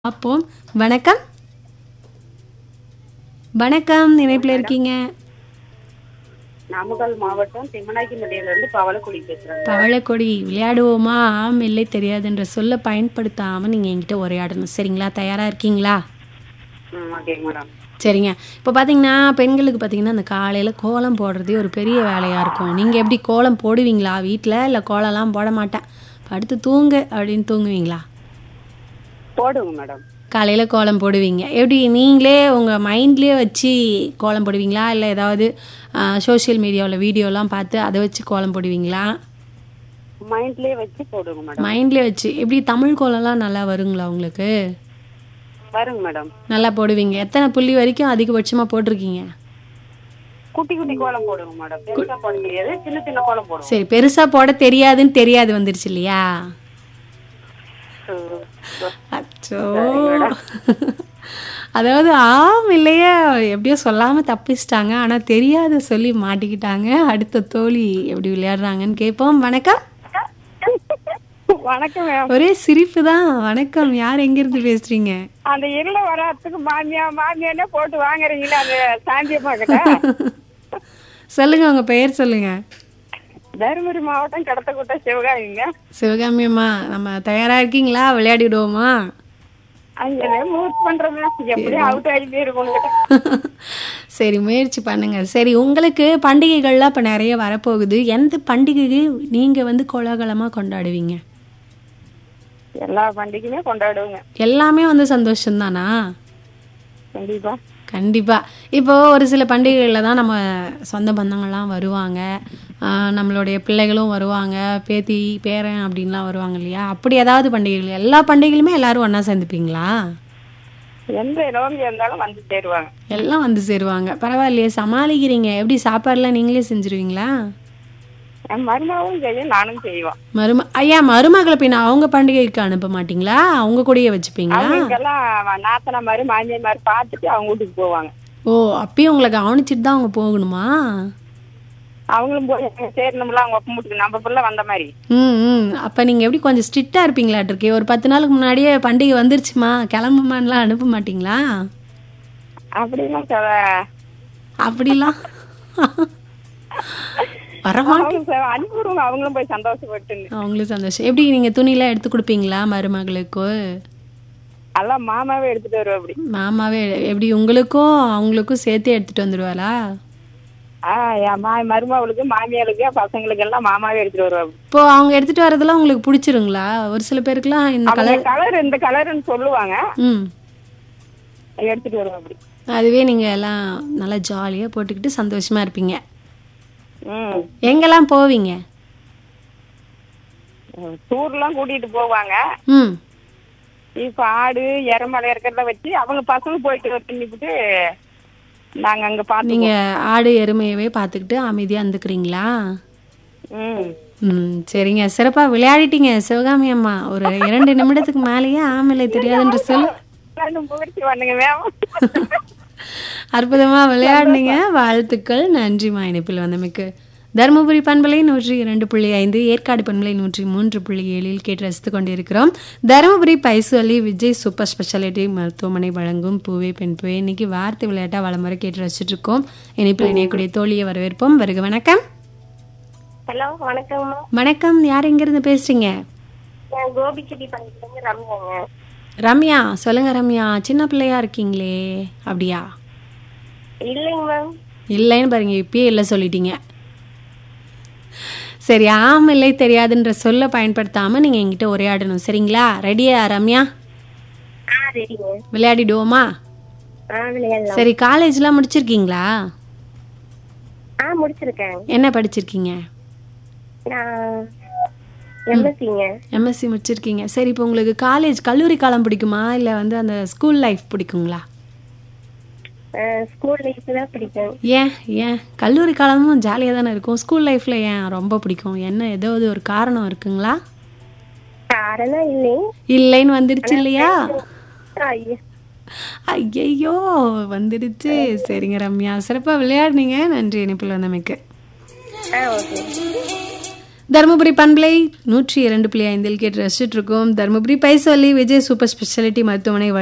பார்ப்போம் வணக்கம் வணக்கம் இணைப்பில் இருக்கீங்க நாமக்கல் மாவட்டம் திம்மநாய்க்கும்பட்டியிலிருந்து பவளக்குடி பேசுறேன் பவளக்கொடி விளையாடுவோமா ஆம் இல்லை தெரியாதுன்ற சொல்ல பயன்படுத்தாமல் நீங்கள் என்கிட்ட உரையாடணும் சரிங்களா தயாராக இருக்கீங்களா ம் ஓகேங்க மேடம் சரிங்க இப்போ பார்த்தீங்கன்னா பெண்களுக்கு பார்த்தீங்கன்னா அந்த காலையில் கோலம் போடுறதே ஒரு பெரிய வேலையாக இருக்கும் நீங்கள் எப்படி கோலம் போடுவீங்களா வீட்டில் இல்லை கோலம்லாம் போட மாட்டேன் படுத்து தூங்கு அப்படின்னு தூங்குவீங்களா போடுங்க மேடம் காலையில் கோலம் போடுவீங்க எப்படி நீங்களே உங்கள் மைண்ட்லேயே வச்சு கோலம் போடுவீங்களா இல்லை ஏதாவது சோஷியல் மீடியாவில் வீடியோலாம் பார்த்து அதை வச்சு கோலம் போடுவீங்களா மைண்ட்லயே வச்சு போடுங்க மேடம் மைண்ட்லேயே வச்சு எப்படி தமிழ் கோலம்லாம் நல்லா வருங்களா உங்களுக்கு வருங்க மேடம் நல்லா போடுவீங்க எத்தனை புள்ளி வரைக்கும் அதிகபட்சமாக போட்டிருக்கீங்க குட்டி குட்டி கோலம் போடுங்க மேடம் பெருசா போட முடியாது சின்ன சின்ன கோலம் போடுவோம் சரி பெருசாக போட தெரியாதுன்னு தெரியாது வந்துருச்சு இல்லையா அச்சோ அதாவது ஆம் இல்லையா எப்படியோ சொல்லாமல் தப்பிச்சிட்டாங்க ஆனால் தெரியாத சொல்லி மாட்டிக்கிட்டாங்க அடுத்த தோழி எப்படி விளையாடுறாங்கன்னு கேட்போம் வணக்கம் வணக்கம் மேம் ஒரே சிரிப்பு தான் வணக்கம் யார் எங்கேருந்து பேசுறீங்க அந்த இருள வரத்துக்கு மாமியா மாமியானே போட்டு வாங்குறீங்களா அந்த சாந்தியம்மா கிட்ட சொல்லுங்க உங்க பெயர் சொல்லுங்க தருமபுரி மாவட்டம் கடத்தக்குட்டை சிவகாமிங்க சிவகாமி அம்மா நம்ம தயாரா இருக்கீங்களா விளையாடிடுவோமா அங்கே மூவ் பண்றேன் எப்படி அவுட் ஆகி இருக்கணும் சரி முயற்சி பண்ணுங்க சரி உங்களுக்கு பண்டிகைகள்லாம் இப்போ நிறைய வரப்போகுது எந்த பண்டிகைக்கு நீங்கள் வந்து கோலாகலமாக கொண்டாடுவீங்க எல்லா பண்டிகையுமே கொண்டாடுவோங்க எல்லாமே வந்து சந்தோஷம்தானா கண்டிப்பா கண்டிப்பா இப்போ ஒரு சில பண்டிகைகளில் தான் நம்ம சொந்த பந்தங்கள்லாம் வருவாங்க ஆஹ் நம்மளுடைய பிள்ளைகளும் வருவாங்க பேத்தி பேரன் அப்படின்லாம் வருவாங்க இல்லையா அப்படி ஏதாவது பண்டிகைகள் எல்லா பண்டிகைகளுமே எல்லாரும் ஒன்றா சேர்ந்துப்பீங்களா எந்த நோம்பி இருந்தாலும் வந்து சேருவாங்க எல்லாம் வந்து சேருவாங்க பரவாயில்லையே சமாளிக்கிறீங்க எப்படி சாப்பாடுலாம் நீங்களே செஞ்சுருவீங்களா என் மருமாவும் செய்யும் நானும் செய்வோம் மரும ஐயா மருமகளை பின்ன அவங்க பண்டிகைக்கு அனுப்ப மாட்டீங்களா அவங்க கூடயே வச்சுப்பீங்களா அவங்களுக்கெல்லாம் நாத்தனா மாதிரி மாமியார் மாதிரி பார்த்துட்டு அவங்க வீட்டுக்கு போவாங்க ஓ அப்பயும் உங்களை கவனிச்சிட்டு தான் அவங்க போகணுமா அவங்களும் போய் அங்க சேரணும்ல அவங்க ஒப்ப வீட்டுக்கு நம்ம பிள்ளை வந்த மாதிரி ம் ம் அப்போ நீங்கள் எப்படி கொஞ்சம் ஸ்ட்ரிக்டாக இருப்பீங்களாட்டிருக்கே ஒரு பத்து நாளுக்கு முன்னாடியே பண்டிகை வந்துருச்சுமா கிளம்புமான்லாம் அனுப்ப மாட்டீங்களா அப்படிலாம் சொல்ல- அப்படிலாம் வரமாட்டேன் அவங்க ச- அனுப்பிவிடுவாங்க அவங்களும் போய் சந்தோஷப்பட்டுன்னு அவங்களும் சந்தோஷம் எப்படி நீங்கள் துணிலாம் எடுத்து கொடுப்பீங்களா மருமகளுக்கு எல்லாம் மாமாவே எடுத்துட்டு வருவா அப்படி மாமாவே எப்படி உங்களுக்கும் அவங்களுக்கும் சேர்த்து எடுத்துட்டு வந்துடுவாளா ஆஹ் என் மா மருமகளுக்கு மாமியாருக்கு பசங்களுக்கு எல்லாம் மாமாவே எடுத்துட்டு வருவா அப்படி. இப்போ அவங்க எடுத்துட்டு வரதெல்லாம் உங்களுக்கு பிடிச்சிருங்களா ஒரு சில பேருக்குலாம் இந்த அவங்க கலர் கலர் இந்த கலர்னு சொல்லுவாங்க ம் எடுத்துட்டு வருவா அப்படி அதுவே நீங்கள் எல்லாம் நல்லா ஜாலியாக போட்டுக்கிட்டு சந்தோஷமா இருப்பீங்க ம் எங்கெல்லாம் போவீங்க டூர்லாம் கூட்டிட்டு போவாங்க ம் இப்ப ஆடு எரமலை இருக்கிறத வச்சு அவங்க பசங்க போயிட்டு பண்ணிவிட்டு நாங்க அங்க பாத்து நீங்கள் ஆடு எருமையவே பார்த்துக்கிட்டு அமைதியாக இருந்துக்கிறீங்களா ம் ம் சரிங்க சிறப்பாக விளையாடிட்டீங்க சிவகாமி அம்மா ஒரு இரண்டு நிமிடத்துக்கு மேலேயே ஆமலை தெரியாதுன்ற சொல் ரெண்டு முயற்சி பண்ணுங்க மேம் அற்புதமாக விளையாடுனீங்க வாழ்த்துக்கள் நன்றிமா இணைப்பில் வந்தமைக்கு தருமபுரி பண்பலை நூற்றி இரண்டு புள்ளி ஐந்து ஏற்காடு பண்பலை நூற்றி மூன்று புள்ளி ஏழில் கேட்டு ரசித்து கொண்டிருக்கிறோம் தருமபுரி பைசு விஜய் சூப்பர் ஸ்பெஷாலிட்டி மருத்துவமனை வழங்கும் பூவே பெண் பூவே இன்னைக்கு வார்த்தை விளையாட்டா வளம் வர கேட்டு ரசிச்சுட்டு இருக்கோம் இணைப்பில் இணையக்கூடிய தோழியை வரவேற்போம் வருக வணக்கம் ஹலோ வணக்கம்மா வணக்கம் யார் எங்கிருந்து பேசுறீங்க நான் கோபி செடி பண்ணிக்கிறேங்க ரம்யாங்க ரம்யா சொல்லுங்க ரம்யா சின்ன பிள்ளையா இருக்கீங்களே அப்படியா இல்லைங்க மேம் இல்லைன்னு பாருங்க இப்பயே இல்லை சொல்லிட்டீங்க சரி ஆம் இல்லை தெரியாதுன்ற சொல்ல பயன்படுத்தாம நீங்க என்கிட்ட உரையாடணும் சரிங்களா ரெடியா ரம்யா ஆ ரெடிங்க விளையாடிடுவோமா ஆ விளையாடலாம் சரி காலேஜ்லாம் முடிச்சிருக்கீங்களா ஆ முடிச்சிருக்கேன் என்ன படிச்சிருக்கீங்க நான் எம்எஸ்சிங்க எம்எஸ்சி முடிச்சிருக்கீங்க சரி இப்போ உங்களுக்கு காலேஜ் கல்லூரி காலம் பிடிக்குமா இல்லை வந்து அந்த ஸ்கூல் லைஃப் பிடிக்குங்களா ஸ்கூல் லைஃப் தான் பிடிக்கும் ஏன் ஏன் கல்லூரி காலமும் ஜாலியாக தானே இருக்கும் ஸ்கூல் லைஃப்பில் ஏன் ரொம்ப பிடிக்கும் என்ன ஏதாவது ஒரு காரணம் இருக்குங்களா காரணம் இல்லை இல்லைன்னு வந்துடுச்சு இல்லையா ஐயோ ஐயையோ வந்துடுச்சு சரிங்க ரம்யா சிறப்பாக விளையாடுனீங்க நன்றி இணைப்பில் வந்தமைக்கு ஆ ஓகே தருமபுரி பண்பலை நூற்றி இரண்டு புள்ளி ஐந்தில் கேட்டு ரசிச்சுட்டு இருக்கோம் தருமபுரி பைசல்லி விஜய் சூப்பர் ஸ்பெஷாலிட்டி மருத்துவமனை